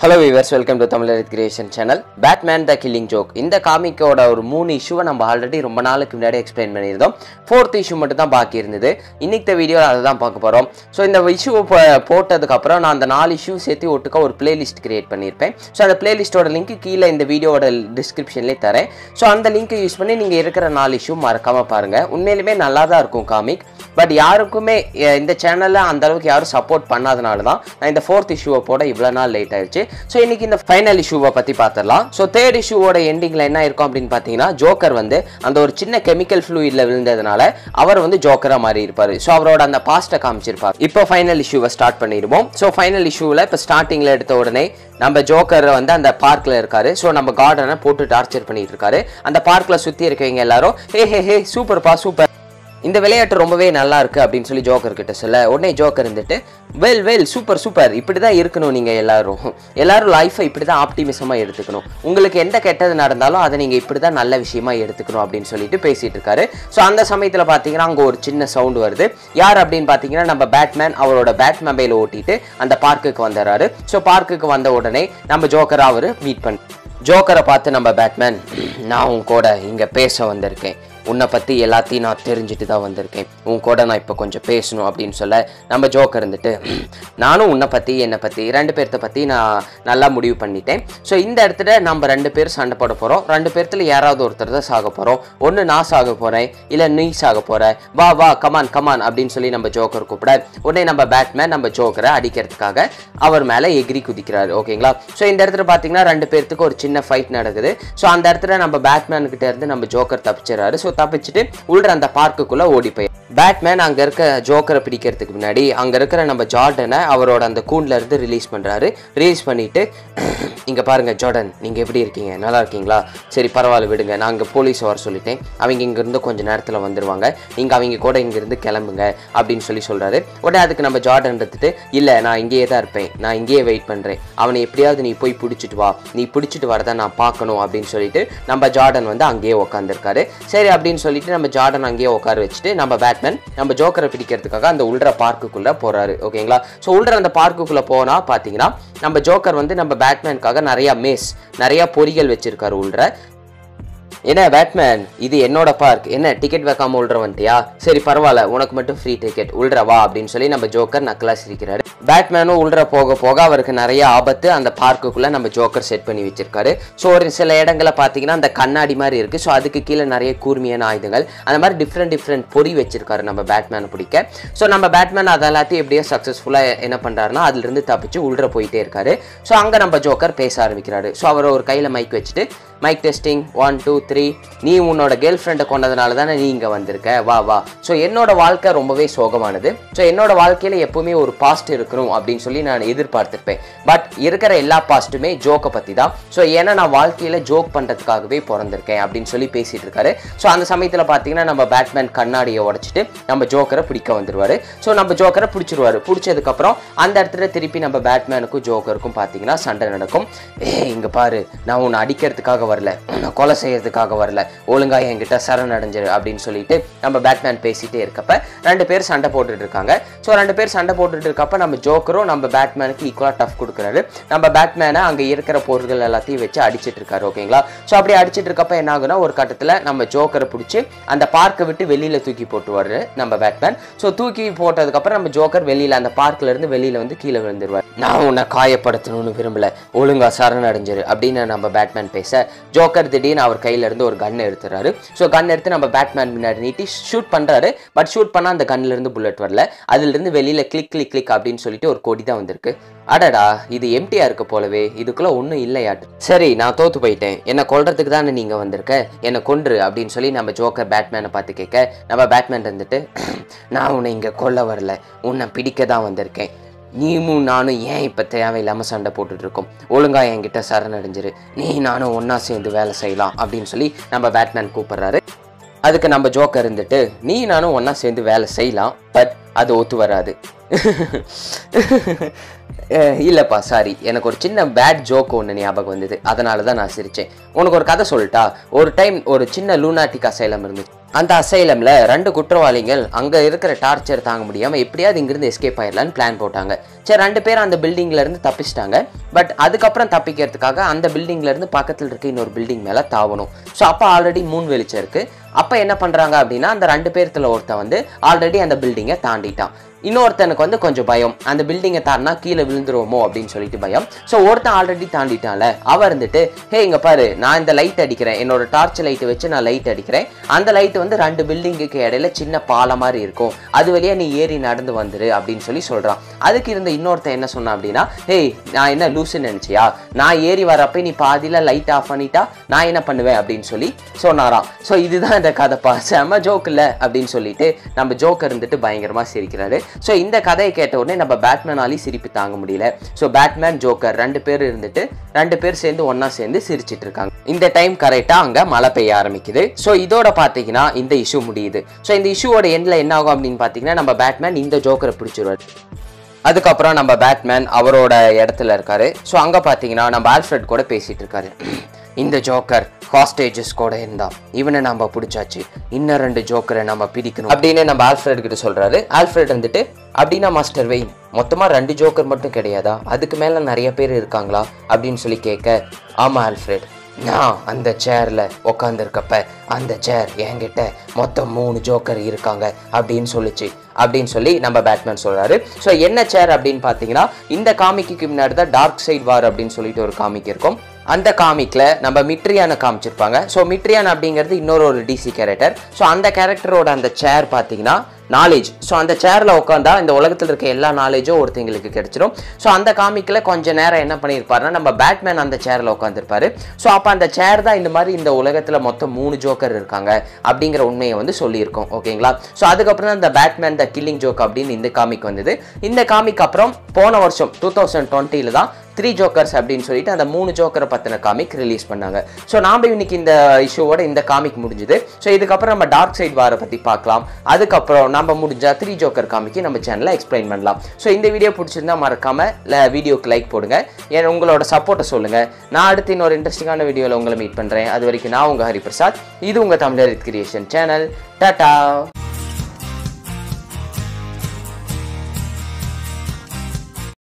hello viewers welcome to Tamizhar creation channel Batman the killing joke இந்த காமிக்கோட ஒரு மூணு இஷ்யூவை நம்ம ஆல்ரெடி ரொம்ப நாளுக்கு முன்னாடி எக்ஸ்பிளைன் பண்ணியிருந்தோம் ஃபோர்த் இஷ்யூ மட்டும் தான் பாக்கி இருந்தது இன்னைக்கு வீடியோவில் அதை தான் பார்க்க போகிறோம் ஸோ இந்த இஷ்யூ போட்டதுக்கப்புறம் நான் அந்த நாலு இஷ்யூ சேர்த்து ஒட்டுக்கா ஒரு பிளேலிஸ்ட் கிரியேட் பண்ணியிருப்பேன் ஸோ அந்த பிளேலிஸ்ட்டோட லிங்க் கீழே இந்த வீடியோட டிஸ்கிரிப்ஷன்லேயே தரேன் ஸோ அந்த லிங்க்கை யூஸ் பண்ணி நீங்கள் இருக்கிற நாலு இஷ்யூ மறக்காமல் பாருங்கள் உண்மையிலுமே நல்லா தான் இருக்கும் காமிக் பட் யாருக்குமே அஹ், இந்த சேனலில் அந்த அளவுக்கு யாரும் சப்போர்ட் பண்ணாதனால தான் நான் இந்த ஃபோர்த் இஷ்யூவை போட இவ்வளோ நாள் லேட் ஆயிடுச்சு ஸோ இன்னைக்கு இந்த ஃபைனல் இஷ்யூவை பற்றி பார்த்துடலாம் ஸோ தேர்ட் இஷ்யூவோட எண்டிங்கில் என்ன இருக்கும் அப்படின்னு பார்த்தீங்கன்னா ஜோக்கர் வந்து அந்த ஒரு சின்ன கெமிக்கல் ஃப்ளூயிடில் விழுந்ததுனால அவர் வந்து ஜோக்கராக மாறி இருப்பார் ஸோ அவரோட அந்த பாஸ்ட்டை காமிச்சிருப்பார் இப்போ ஃபைனல் இஷ்யூவை ஸ்டார்ட் பண்ணிடுவோம் ஸோ ஃபைனல் இஷ்யூவில் இப்போ ஸ்டார்டிங்கில் எடுத்த உடனே நம்ம ஜோக்கர் வந்து அந்த பார்க்கில் இருக்காரு ஸோ நம்ம கார்டனை போட்டு டார்ச்சர் பண்ணிட்டு இருக்காரு அந்த பார்க்கில் சுற்றி இருக்கவங்க எல்லாரும் ஹே ஹே ஹே சூப்பர்ப்பா சூப்பர் இந்த விளையாட்டு ரொம்பவே நல்லா இருக்கு அப்படின்னு சொல்லி ஜோக்கர் கிட்ட சொல்ல உடனே ஜோக்கர் இருந்துட்டு வெல் வெல் சூப்பர் சூப்பர் இப்படி தான் இருக்கணும் நீங்கள் எல்லாரும் எல்லாரும் லைஃப்பை இப்படி தான் ஆப்டிமிசமாக எடுத்துக்கணும் உங்களுக்கு எந்த கெட்டது நடந்தாலும் அதை நீங்கள் இப்படி தான் நல்ல விஷயமா எடுத்துக்கணும் அப்படின்னு சொல்லிட்டு பேசிட்டு இருக்காரு ஸோ அந்த சமயத்தில் பார்த்தீங்கன்னா அங்கே ஒரு சின்ன சவுண்ட் வருது யார் அப்படின்னு பார்த்தீங்கன்னா நம்ம பேட்மேன் அவரோட பேட் மொபைலை ஓட்டிட்டு அந்த பார்க்குக்கு வந்துடுறாரு ஸோ பார்க்குக்கு வந்த உடனே நம்ம ஜோக்கரை அவர் மீட் பண்ண ஜோக்கரை பார்த்து நம்ம பேட்மேன் நான் உன் கூட இங்கே பேச வந்திருக்கேன் உன்னை பற்றி எல்லாத்தையும் நான் தெரிஞ்சுட்டு தான் வந்திருக்கேன் உன் கூட நான் இப்போ கொஞ்சம் பேசணும் அப்படின்னு சொல்ல நம்ம ஜோக்கர் இருந்துட்டு நானும் உன்னை பற்றி என்னை பற்றி ரெண்டு பேர்த்த பற்றி நான் நல்லா முடிவு பண்ணிட்டேன் ஸோ இந்த இடத்துல நம்ம ரெண்டு பேர் சண்டை போட போகிறோம் ரெண்டு பேர்த்துல யாராவது ஒருத்தர் தான் சாக போகிறோம் ஒன்று நான் சாக போகிறேன் இல்லை நீ சாக போகிற வா வா கமான் கமான் அப்படின்னு சொல்லி நம்ம ஜோக்கர் கூப்பிட உடனே நம்ம பேட்மேன் நம்ம ஜோக்கரை அடிக்கிறதுக்காக அவர் மேலே எகிரி குதிக்கிறாரு ஓகேங்களா ஸோ இந்த இடத்துல பார்த்தீங்கன்னா ரெண்டு பேர்த்துக்கு ஒரு சின்ன ஃபைட் நடக்குது ஸோ அந்த இடத்துல நம்ம பேட்மேன் கிட்ட இருந்து நம்ம ஜோக்கர் தப்பிச்சிடறாரு ஸோ தப்பிச்சுட்டு உள்ள அந்த பார்க்குக்குள்ள ஓடி போய் பேட்மேன் அங்க இருக்க ஜோக்கரை பிடிக்கிறதுக்கு முன்னாடி அங்க இருக்கிற நம்ம ஜார்டனை அவரோட அந்த கூண்ல இருந்து ரிலீஸ் பண்றாரு ரிலீஸ் பண்ணிட்டு இங்க பாருங்க ஜார்டன் நீங்க எப்படி இருக்கீங்க நல்லா இருக்கீங்களா சரி பரவாயில்ல விடுங்க நான் இங்க போலீஸ் வர சொல்லிட்டேன் அவங்க இங்க இருந்து கொஞ்ச நேரத்துல வந்துருவாங்க நீங்க அவங்க கூட இங்க இருந்து கிளம்புங்க அப்படின்னு சொல்லி சொல்றாரு உடனே அதுக்கு நம்ம ஜார்டன் எடுத்துட்டு இல்ல நான் இங்கேயே தான் இருப்பேன் நான் இங்கேயே வெயிட் பண்றேன் அவனை எப்படியாவது நீ போய் பிடிச்சிட்டு வா நீ பிடிச்சிட்டு வரதை நான் பார்க்கணும் அப்படின்னு சொல்லிட்டு நம்ம ஜார்டன் வந்து அங்கேயே உட்காந்துருக்காரு சரி அப்படின்னு சொல்லிட்டு நம்ம ஜார்டன் அங்கேயே உட்கார வச்சுட்டு நம்ம பேட்மேன் நம்ம ஜோக்கரை பிடிக்கிறதுக்காக அந்த உள்ற பார்க்குக்குள்ள போறாரு ஓகேங்களா ஸோ உள்ற அந்த பார்க்குக்குள்ள போனா பாத்தீங்கன்னா நம்ம ஜோக்கர் வந்து நம்ம பேட்மேனுக்காக நிறைய மேஸ் நிறைய பொறிகள் வச்சிருக்காரு உள்ற என்ன பேட்மேன் இது என்னோட பார்க் என்ன டிக்கெட் வைக்காம உள்ற வந்துட்டியா சரி பரவாயில்ல உனக்கு மட்டும் ஃப்ரீ டிக்கெட் உள்ற வா அப்படின்னு சொல்லி நம்ம ஜோக்கர் நக்கலா சிரிக்கிறாரு பேட்மேனும் உள்ற போக போக அவருக்கு நிறைய ஆபத்து அந்த பார்க்குக்குள்ள நம்ம ஜோக்கர் செட் பண்ணி வச்சிருக்காரு ஸோ ஒரு சில இடங்களை பார்த்தீங்கன்னா அந்த கண்ணாடி மாதிரி இருக்கு ஸோ அதுக்கு கீழே நிறைய கூர்மையான ஆயுதங்கள் அந்த மாதிரி டிஃப்ரெண்ட் டிஃப்ரெண்ட் பொறி வச்சிருக்காரு நம்ம பேட்மேனை பிடிக்க ஸோ நம்ம பேட்மேன் அது எல்லாத்தையும் எப்படியோ சக்ஸஸ்ஃபுல்லாக என்ன பண்ணுறாருன்னா அதுலேருந்து தப்பிச்சு உள்ற போயிட்டே இருக்காரு ஸோ அங்கே நம்ம ஜோக்கர் பேச ஆரம்பிக்கிறாரு ஸோ அவர் ஒரு கையில் மைக் வச்சுட்டு mic testing one two three நீ உன்னோட கேர்ள் ஃப்ரெண்டை கொண்டதுனால தானே நீ இங்கே வந்திருக்க வா வா ஸோ என்னோட வாழ்க்கை ரொம்பவே சோகமானது ஸோ என்னோட வாழ்க்கையில் எப்பவுமே ஒரு பாஸ்ட் இருக்கணும் அப்படின்னு சொல்லி நான் எதிர்பார்த்திருப்பேன் பட் இருக்கிற எல்லா பாஸ்ட்டுமே ஜோக்கை பற்றி தான் ஸோ ஏன்னா நான் வாழ்க்கையில் ஜோக் பண்ணுறதுக்காகவே பிறந்திருக்கேன் அப்படின்னு சொல்லி பேசிட்டு இருக்காரு ஸோ அந்த சமயத்தில் பார்த்தீங்கன்னா நம்ம பேட்மேன் கண்ணாடியை உடைச்சிட்டு நம்ம ஜோக்கரை பிடிக்க வந்துருவாரு ஸோ நம்ம ஜோக்கரை பிடிச்சிருவாரு பிடிச்சதுக்கப்புறம் அந்த இடத்துல திருப்பி நம்ம பேட்மேனுக்கும் ஜோக்கருக்கும் பார்த்தீங்கன்னா சண்டை நடக்கும் ஏ இங்க பாரு நான் உன்னை அடிக்கிறதுக்காக வரல உன்னை கொலை செய்யறதுக்காக வரல ஒழுங்கா என்கிட்ட சரணடைஞ்சிரு அப்படின்னு சொல்லிட்டு நம்ம பேட்மேன் பேசிட்டே இருக்கப்ப ரெண்டு பேர் சண்டை போட்டுட்டு இருக்காங்க ஸோ ரெண்டு பேர் சண்டை போட்டுட்டு இருக்கப்ப நம்ம ஜோக்கரும் நம்ம பேட்மேனுக்கு ஈக்குவலாக டஃப் கொடுக்குறாரு நம்ம பேட்மேனை அங்கே இருக்கிற பொருட்கள் எல்லாத்தையும் வச்சு அடிச்சிட்டு இருக்காரு ஓகேங்களா ஸோ அப்படி அடிச்சிட்டு இருக்கப்ப என்ன ஆகுனா ஒரு கட்டத்தில் நம்ம ஜோக்கரை பிடிச்சி அந்த பார்க்கை விட்டு வெளியில தூக்கி போட்டுருவாரு நம்ம பேட்மேன் ஸோ தூக்கி போட்டதுக்கப்புறம் நம்ம ஜோக்கர் வெளியில அந்த பார்க்ல இருந்து வெளியில வந்து கீழே விழுந்துருவார் நான் உன்னை காயப்படுத்தணும்னு விரும்பல ஒழுங்கா சரணடைஞ்சிரு அப்படின்னு நம்ம பேட்மேன் பேச ஜோக்கர் திடீர்னு அவர் கையில இருந்து ஒரு கன் எடுத்துறாரு ஸோ கன் எடுத்து நம்ம பேட்மேன் முன்னாடி நீட்டி ஷூட் பண்றாரு பட் ஷூட் பண்ணா அந்த கன்ல இருந்து புல்லட் வரல அதுல இருந்து வெளியில கிளிக் கிளிக் கிளிக் அப்படின்னு சொல்லிட்டு ஒரு கொடி தான் வந்திருக்கு அடடா இது எம்டியா இருக்கு போலவே இதுக்குள்ள ஒன்றும் இல்லையாட்டு சரி நான் தோத்து போயிட்டேன் என்னை கொல்றதுக்கு தானே நீங்க வந்திருக்க என்னை கொன்று அப்படின்னு சொல்லி நம்ம ஜோக்கர் பேட்மேனை பார்த்து கேட்க நம்ம பேட்மேன் இருந்துட்டு நான் உன்னை இங்க கொல்ல வரல உன்னை பிடிக்க தான் வந்திருக்கேன் நீயும் நானும் ஏன் இப்போ தேவையில்லாமல் சண்டை போட்டுட்டு இருக்கோம் ஒழுங்கா என்கிட்ட சரணடைஞ்சிரு நீ நானும் ஒன்றா சேர்ந்து வேலை செய்யலாம் அப்படின்னு சொல்லி நம்ம பேட்மேன் கூப்பிடுறாரு அதுக்கு நம்ம ஜோக்கர் இருந்துட்டு நீ நானும் ஒன்றா சேர்ந்து வேலை செய்யலாம் பட் அது ஒத்து வராது அஹ் இல்லைப்பா சாரி எனக்கு ஒரு சின்ன பேட் ஜோக் ஒன்று ஞாபகம் வந்தது அதனால தான் நான் சிரித்தேன் உனக்கு ஒரு கதை சொல்லட்டா ஒரு டைம் ஒரு சின்ன லூனாட்டிக் அசைலம் இருந்துச்சு அந்த அசைலம்ல ரெண்டு குற்றவாளிகள் அங்க இருக்கிற டார்ச்சர் தாங்க முடியாம எப்படியாவது இங்கிருந்து எஸ்கேப் ஆயிடலான்னு பிளான் போட்டாங்க சரி ரெண்டு பேரும் அந்த பில்டிங்ல இருந்து தப்பிச்சிட்டாங்க பட் அதுக்கப்புறம் தப்பிக்கிறதுக்காக அந்த பில்டிங்ல இருந்து பக்கத்துல இருக்க இன்னொரு பில்டிங் மேல தாவணும் ஸோ அப்போ ஆல்ரெடி மூணு வெளிச்சம் இருக்கு அப்போ என்ன பண்றாங்க அப்படின்னா அந்த ரெண்டு பேர்த்துல ஒருத்தன் வந்து ஆல்ரெடி அந்த பில்டிங்கை தாண்டிட்டான் இன்னொருத்தனுக்கு வந்து கொஞ்சம் பயம் அந்த பில்டிங்கை தாண்டினா கீழே விழுந்துருவோமோ அப்படின்னு சொல்லிட்டு பயம் ஸோ ஒருத்தன் ஆல்ரெடி தாண்டிட்டான்ல அவ இருந்துட்டு ஹே இங்க பாரு நான் இந்த லைட் அடிக்கிறேன் என்னோட டார்ச் லைட்டை வச்சு நான் லைட் அடிக்கிறேன் அந்த லைட் வந்து ரெண்டு பில்டிங்குக்கு இடையில சின்ன பாலம் மாதிரி இருக்கும் அது வழியா நீ ஏறி நடந்து வந்துரு அப்படின்னு சொல்லி சொல்றான் அதுக்கு இருந்த இன்னொருத்தன் என்ன சொன்னான் அப்படின்னா ஹேய் நான் என்ன லூசுன்னு நினைச்சியா நான் ஏறி வரப்ப நீ பாதியில லைட் ஆஃப் பண்ணிட்டா நான் என்ன பண்ணுவேன் அப்படின்னு சொல்லி சொன்னாராம் ஸோ இதுதான் இந்த கதைப்பா செம ஜோக் இல்லை அப்படின்னு சொல்லிட்டு நம்ம ஜோக்கர் இருந்துட்டு பயங்கரமா சிரிக்கிறாரு ஸோ இந்த கதையை கேட்ட உடனே நம்ம பேட்மேனாலையும் சிரிப்பு தாங்க முடியல ஸோ பேட்மேன் ஜோக்கர் ரெண்டு பேர் இருந்துட்டு ரெண்டு பேர் சேர்ந்து ஒண்ணா சேர்ந்து சிரிச்சிட்டு இருக்காங்க இந்த டைம் கரெக்டா அங்க மழை பெய்ய ஆரம்பிக்குது ஸோ இதோட பாத்தீங்கன்னா இந்த இஷ்யூ முடியுது ஸோ இந்த இஷ்யூவோட எண்ட்ல என்ன ஆகும் அப்படின்னு பாத்தீங்கன்னா நம்ம பேட்மேன் இந்த ஜோக்கரை பிடிச்சிருவாரு அதுக்கப்புறம் நம்ம பேட்மேன் அவரோட இடத்துல இருக்காரு ஸோ அங்க பாத்தீங்கன்னா நம்ம ஆல்ஃப்ரெட் கூட பேசிட்டு இருக்காரு இந்த ஜோக்கர் ஹாஸ்டேஜஸ் கூட இருந்தான் இவனை நம்ம பிடிச்சாச்சு இன்னும் ரெண்டு ஜோக்கரை நம்ம பிடிக்கணும் அப்படின்னு நம்ம ஆல்ஃப்ரெட் கிட்ட சொல்றாரு ஆல்ஃப்ரெட் வந்துட்டு அப்படின்னா மாஸ்டர் வெயின் மொத்தமா ரெண்டு ஜோக்கர் மட்டும் கிடையாதா அதுக்கு மேல நிறைய பேர் இருக்காங்களா அப்படின்னு சொல்லி கேட்க ஆமா ஆல்ஃப்ரெட் நான் அந்த சேர்ல உட்காந்துருக்கப்ப அந்த சேர் என்கிட்ட மொத்தம் மூணு ஜோக்கர் இருக்காங்க அப்படின்னு சொல்லுச்சு அப்படின்னு சொல்லி நம்ம பேட்மேன் சொல்றாரு ஸோ என்ன சேர் அப்படின்னு பார்த்தீங்கன்னா இந்த காமிக்கு முன்னாடி தான் டார்க் சைட் வார் அப்படின்னு சொல்லிட்டு ஒரு காமிக் இருக்கும் அந்த காமிக்ல நம்ம மிட்ரியான காமிச்சிருப்பாங்க ஸோ மிட்ரியான் அப்படிங்கிறது இன்னொரு ஒரு டிசி கேரக்டர் ஸோ அந்த கேரக்டரோட அந்த சேர் பார்த்தீங்கன்னா நாலேஜ் ஸோ அந்த சேரில் உட்காந்தா இந்த உலகத்தில் இருக்க எல்லா நாலேஜும் ஒருத்தங்களுக்கு கிடைச்சிரும் ஸோ அந்த காமிக்கில் கொஞ்ச நேரம் என்ன பண்ணியிருப்பாருன்னா நம்ம பேட்மேன் அந்த சேரில் உட்காந்துருப்பாரு ஸோ அப்போ அந்த சேர் தான் இந்த மாதிரி இந்த உலகத்தில் மொத்தம் மூணு ஜோக்கர் இருக்காங்க அப்படிங்கிற உண்மையை வந்து சொல்லியிருக்கோம் ஓகேங்களா ஸோ அதுக்கப்புறம் தான் இந்த பேட்மேன் த கில்லிங் ஜோக் அப்படின்னு இந்த காமிக் வந்தது இந்த காமிக் அப்புறம் போன வருஷம் டூ தௌசண்ட் டுவெண்ட்டியில் தான் த்ரீ ஜோக்கர்ஸ் அப்படின்னு சொல்லிட்டு அந்த மூணு ஜோக்கரை பற்றின காமிக் ரிலீஸ் பண்ணாங்க ஸோ நாம் இன்னைக்கு இந்த இஷ்யூவோட இந்த காமிக் முடிஞ்சுது ஸோ இதுக்கப்புறம் நம்ம டார்க் சைட் வாரை பற்றி பார்க்கலாம் அதுக்கப்புறம் நம்ம முடிஞ்சா த்ரீ ஜோக்கர் காமிக்கு நம்ம சேனலில் எக்ஸ்பிளைன் பண்ணலாம் ஸோ இந்த வீடியோ பிடிச்சிருந்தா மறக்காம ல வீடியோக்கு லைக் போடுங்க ஏன் உங்களோட சப்போர்ட்டை சொல்லுங்க நான் அடுத்து இன்னொரு இன்ட்ரெஸ்டிங்கான வீடியோவில் உங்களை மீட் பண்ணுறேன் அது வரைக்கும் நான் உங்கள் ஹரிபிரசாத் இது உங்கள் தமிழர் கிரியேஷன் சேனல் டாடா